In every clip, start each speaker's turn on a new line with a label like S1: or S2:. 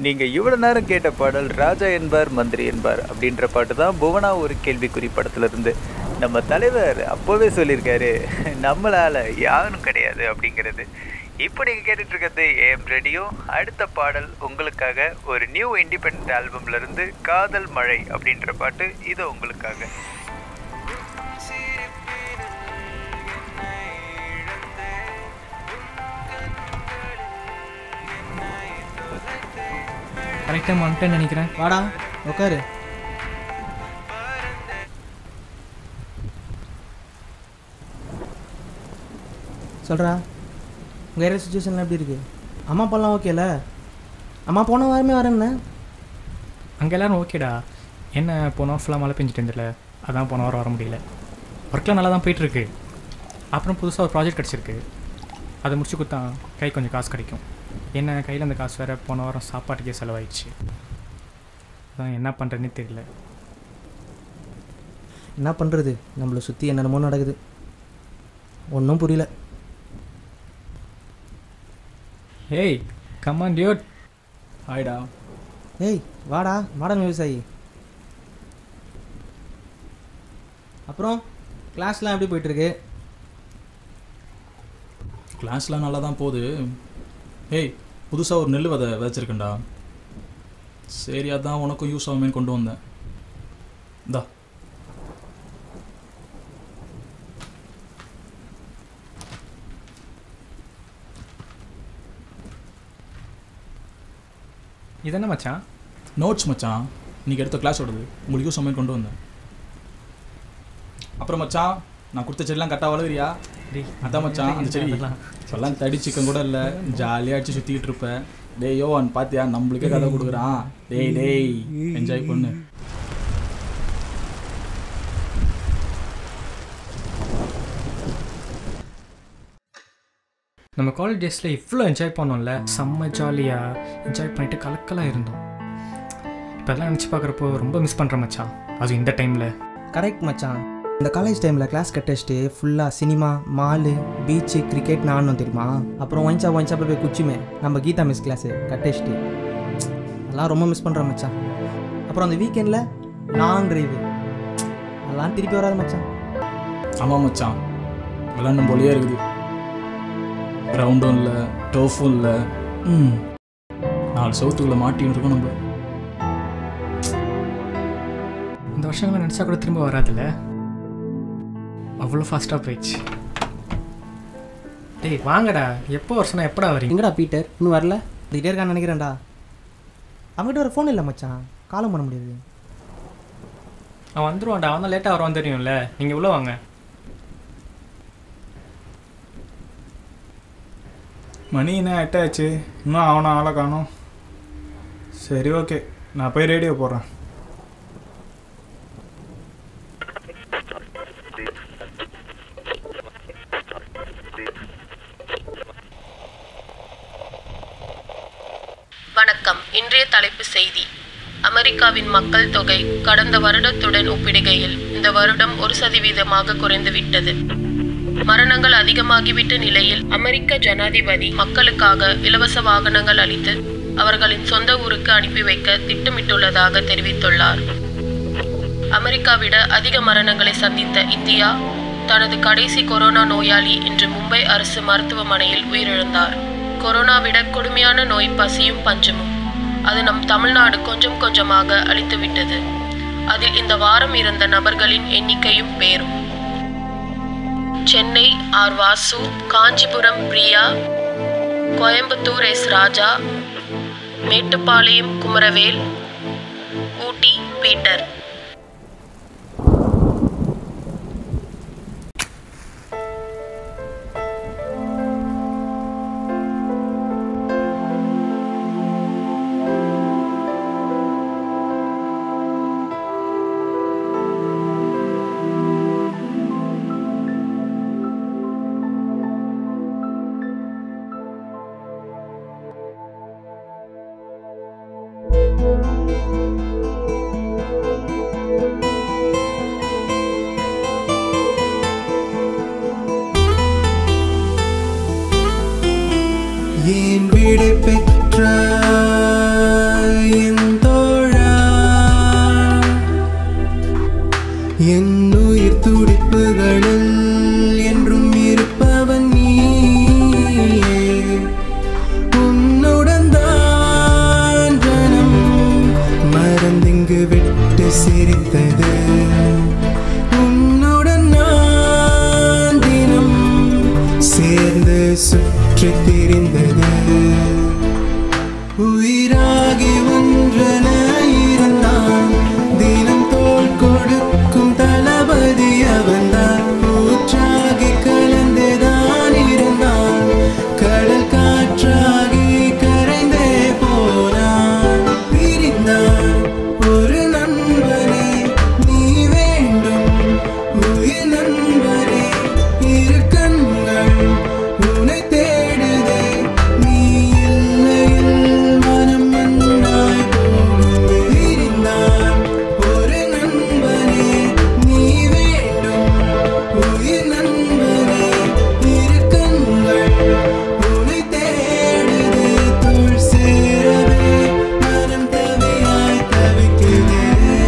S1: நீங்கள் இவ்வளோ நேரம் கேட்ட பாடல் ராஜா என்பார் மந்திரி என்பார் அப்படின்ற பாட்டு தான் புவனா ஒரு கேள்விக்குறி படத்துலேருந்து நம்ம தலைவர் அப்போவே சொல்லியிருக்காரு நம்மளால் யாரும் கிடையாது அப்படிங்கிறது இப்போ நீங்கள் கேட்டுட்டு இருக்கிறது ஏஎம் ரேடியோ அடுத்த பாடல் உங்களுக்காக ஒரு நியூ இண்டிபெண்ட் ஆல்பம்லேருந்து காதல் மழை அப்படின்ற பாட்டு இது உங்களுக்காக
S2: கரெக்டாக வந்துட்டேன்னு நினைக்கிறேன்
S3: வாடா உட்காரு சொல்கிறா உங்கள் ஏரியா சுச்சுவேஷன்லாம் எப்படி இருக்குது அம்மா அப்பாலாம் ஓகேல அம்மா போன வாரமே வரேன்ன
S2: அங்கே எல்லாரும் ஓகேடா என்ன போன ஃபுல்லாக மழை பெஞ்சிட்டு இருந்தில்ல அதான் போன வாரம் வர முடியல ஒர்க்லாம் நல்லா தான் போயிட்டுருக்கு அப்புறம் புதுசாக ஒரு ப்ராஜெக்ட் கிடச்சிருக்கு அதை முடிச்சு கொடுத்தா கை கொஞ்சம் காசு கிடைக்கும் என்ன கையில் அந்த காசு வேறு போன வாரம் சாப்பாட்டுக்கே செலவாயிடுச்சு அதான் என்ன பண்ணுறதுனே தெரியல
S3: என்ன பண்ணுறது நம்மளை சுற்றி என்னென்னமோ நடக்குது ஒன்றும் புரியல
S2: ஏய் கமான் டியோட்
S4: ஹாய்டா
S3: ஏய் வாடா வாடா விவசாயி அப்புறம் கிளாஸ்லாம் எப்படி போயிட்டுருக்கு
S4: கிளாஸ்லாம் நல்லா தான் போகுது ஏய் புதுசாக ஒரு நெல் விதை விதைச்சிருக்கேன்டா சரி அதான் உனக்கும் யூஸ் ஆகுமேன்னு கொண்டு வந்தேன் இந்தா
S2: இதென்ன மச்சான்
S4: நோட்ஸ் மச்சான் இன்னைக்கு எடுத்த கிளாஸ் ஓடுது உங்களுக்கு யூஸ் ஆகுமேன்னு கொண்டு வந்தேன் அப்புறம் மச்சான் நான் கொடுத்த செடிலாம் கரெக்டாக வளர்றியா
S2: டேய்
S4: அதான் மச்சான் அந்த செடி
S2: அதெல்லாம்.
S4: இப்போல்லாம் தடி சிக்கன் கூட இல்லை ஜாலியாக அடிச்சு சுற்றிக்கிட்டு இருப்பேன் டேய் யோவான் பாத்தியா நம்மளுக்கே கதை கொடுக்குறான் டேய் டேய் என்ஜாய் பண்ணு
S2: நம்ம காலேஜ் டேஸில் இவ்வளோ என்ஜாய் பண்ணோம்ல செம்ம ஜாலியாக என்ஜாய் பண்ணிட்டு கலக்கலாக இருந்தோம் இப்போ அதெல்லாம் நினச்சி பார்க்குறப்போ ரொம்ப மிஸ் பண்ணுறேன் மச்சான் அது இந்த டைமில்
S3: கரெக்ட் மச்சான் இந்த காலேஜ் டைமில் கிளாஸ் கட் அடிச்சுட்டு ஃபுல்லாக சினிமா மாலு பீச்சு கிரிக்கெட் நானும் தெரியுமா அப்புறம் ஒயின்சா ஒயின்சா போய் குச்சிமே நம்ம கீதா மிஸ் கிளாஸு கட் அடிச்சுட்டு அதெல்லாம் ரொம்ப மிஸ் பண்ணுறேன் மச்சான் அப்புறம் அந்த வீக்கெண்டில் லாங் டிரைவு அதெல்லாம் திருப்பி வராது மச்சான்
S4: ஆமாம் மச்சான் விளாண்டும் போலயே இருக்குது கிரவுண்டும் இல்லை டோஃபும் இல்லை ம் நாலு சவுத்துக்குள்ளே மாட்டின்னு இருக்கோம் நம்ம
S2: இந்த வருஷங்களை நினச்சா கூட திரும்ப வராதுல்ல அவ்வளோ ஃபாஸ்ட்டாக போயிடுச்சு டேய் வாங்கடா எப்போ வருஷம்னா எப்படா வரீங்க
S3: எங்கடா பீட்டர் இன்னும் வரல இதுகிட்டே இருக்கான்னு நினைக்கிறேன்டா அவங்ககிட்ட ஒரு ஃபோன் இல்லை மச்சான் காலம் பண்ண முடியாது
S2: அவன் வந்துருவான்டா அவன் தான் லேட்டாக வருவான் தெரியும்ல நீங்கள் உள்ளே வாங்க
S5: மணி என்ன எட்டாச்சு இன்னும் அவனை ஆளை காணோம் சரி ஓகே நான் போய் ரேடியோ போடுறேன்
S6: வணக்கம் இன்றைய தலைப்பு செய்தி அமெரிக்காவின் மக்கள் தொகை கடந்த வருடத்துடன் ஒப்பிடுகையில் இந்த வருடம் ஒரு சதவீதமாக குறைந்துவிட்டது மரணங்கள் அதிகமாகிவிட்ட நிலையில் அமெரிக்க ஜனாதிபதி மக்களுக்காக இலவச வாகனங்கள் அளித்து அவர்களின் சொந்த ஊருக்கு அனுப்பி வைக்க திட்டமிட்டுள்ளதாக தெரிவித்துள்ளார் அமெரிக்காவிட அதிக மரணங்களை சந்தித்த இந்தியா தனது கடைசி கொரோனா நோயாளி இன்று மும்பை அரசு மருத்துவமனையில் உயிரிழந்தார் கொரோனாவிட கொடுமையான நோய் பசியும் பஞ்சமும் அது நம் தமிழ்நாடு கொஞ்சம் கொஞ்சமாக அழித்துவிட்டது அதில் இந்த வாரம் இருந்த நபர்களின் எண்ணிக்கையும் பேரும் சென்னை ஆர் வாசு காஞ்சிபுரம் பிரியா கோயம்புத்தூர் எஸ் ராஜா மேட்டுப்பாளையம் குமரவேல் ஊட்டி பீட்டர்
S7: ஏன் விடை பெற்ற சுற்றி திரிந்தது உயிராகி ஒன்றென இருந்தான் தினம் தோள் கொடுக்கும் தளபதி அவன்தான் ஊற்றாகி கலந்துதான் இருந்தான் கடல் காற்றாகி கரைந்தே போனான் பிரிந்தான் ஒரு நண்பனே நீ வேண்டும் உயிர் நண்பனே இரு கண்கள் உன்னை தேடுதே நீ இல்லையில் மனம் மண்ணாய் போகும் பிரிந்தான் ஒரு நண்பனே நீ வேண்டும் உயிர் நண்பனே இரு கண்கள் உன்னை தேடுதே தோள் சேரவே மனம் தவியாய் தவிக்குதே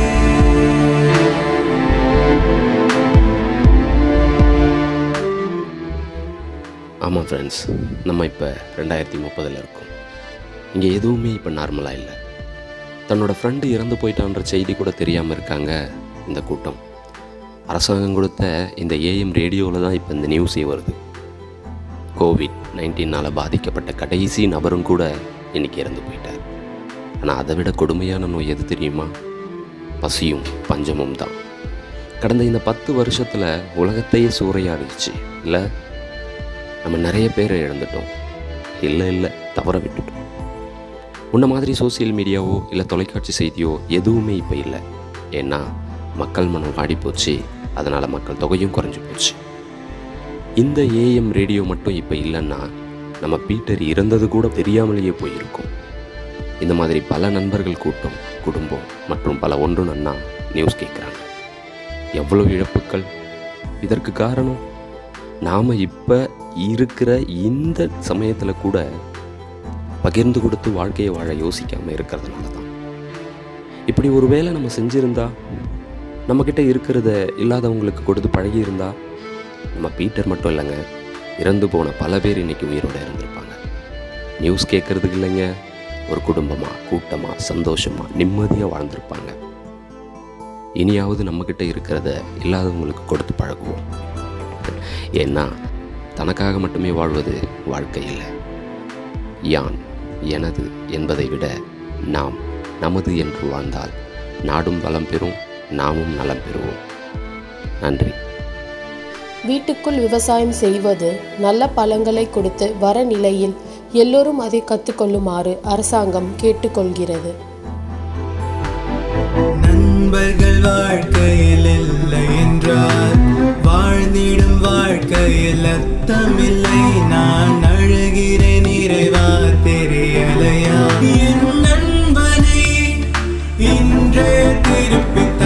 S8: ஆமாம் ஃப்ரெண்ட்ஸ் நம்ம இப்போ ரெண்டாயிரத்தி முப்பதில் இருக்கோம் இங்கே எதுவுமே இப்போ நார்மலாக இல்லை தன்னோட ஃப்ரெண்டு இறந்து போயிட்டான்ற செய்தி கூட தெரியாமல் இருக்காங்க இந்த கூட்டம் அரசாங்கம் கொடுத்த இந்த ஏஎம் ரேடியோவில் தான் இப்போ இந்த நியூஸே வருது கோவிட் நைன்டீனால் பாதிக்கப்பட்ட கடைசி நபரும் கூட இன்னைக்கு இறந்து போயிட்டார் ஆனால் அதை விட கொடுமையான நோய் எது தெரியுமா பசியும் பஞ்சமும் தான் கடந்த இந்த பத்து வருஷத்தில் உலகத்தையே சூறையாடிச்சு இல்லை நம்ம நிறைய பேரை இழந்துட்டோம் இல்லை இல்லை தவற விட்டுட்டோம் முன்ன மாதிரி சோசியல் மீடியாவோ இல்லை தொலைக்காட்சி செய்தியோ எதுவுமே இப்போ இல்லை ஏன்னா மக்கள் மனம் வாடி போச்சு அதனால் மக்கள் தொகையும் குறைஞ்சி போச்சு இந்த ஏஎம் ரேடியோ மட்டும் இப்போ இல்லைன்னா நம்ம பீட்டர் இறந்தது கூட தெரியாமலேயே போயிருக்கும் இந்த மாதிரி பல நண்பர்கள் கூட்டம் குடும்பம் மற்றும் பல ஒன்று நன்னா நியூஸ் கேட்குறாங்க எவ்வளோ இழப்புக்கள் இதற்கு காரணம் நாம் இப்போ இருக்கிற இந்த சமயத்தில் கூட பகிர்ந்து கொடுத்து வாழ்க்கையை வாழ யோசிக்காமல் இருக்கிறதுனால தான் இப்படி ஒரு வேளை நம்ம செஞ்சுருந்தா நம்மக்கிட்ட இருக்கிறத இல்லாதவங்களுக்கு கொடுத்து பழகியிருந்தா நம்ம பீட்டர் மட்டும் இல்லைங்க இறந்து போன பல பேர் இன்னைக்கு உயிரோடு இருந்திருப்பாங்க நியூஸ் கேட்குறதுக்கு இல்லைங்க ஒரு குடும்பமாக கூட்டமாக சந்தோஷமாக நிம்மதியாக வாழ்ந்திருப்பாங்க இனியாவது நம்மக்கிட்ட இருக்கிறத இல்லாதவங்களுக்கு கொடுத்து பழகுவோம் ஏன்னா தனக்காக மட்டுமே வாழ்வது வாழ்க்கை இல்லை யான் எனது என்பதை விட நாம் நமது என்று வாழ்ந்தால் நாடும் வளம் பெறும் நாமும் நலம் பெறுவோம் நன்றி
S6: வீட்டுக்குள் விவசாயம் செய்வது நல்ல பலன்களை கொடுத்து வர நிலையில் எல்லோரும் அதை கற்றுக்கொள்ளுமாறு அரசாங்கம் கேட்டுக்கொள்கிறது
S7: நண்பர்கள் வாழ்க்கையில் இல்லை என்றால் வாழ்ந்திடும் வாழ்க்கையில் அர்த்தமில்லை நான் அழுகிறேன் இறைவா தெரியலையா என் நண்பனை இன்றே திருப்பி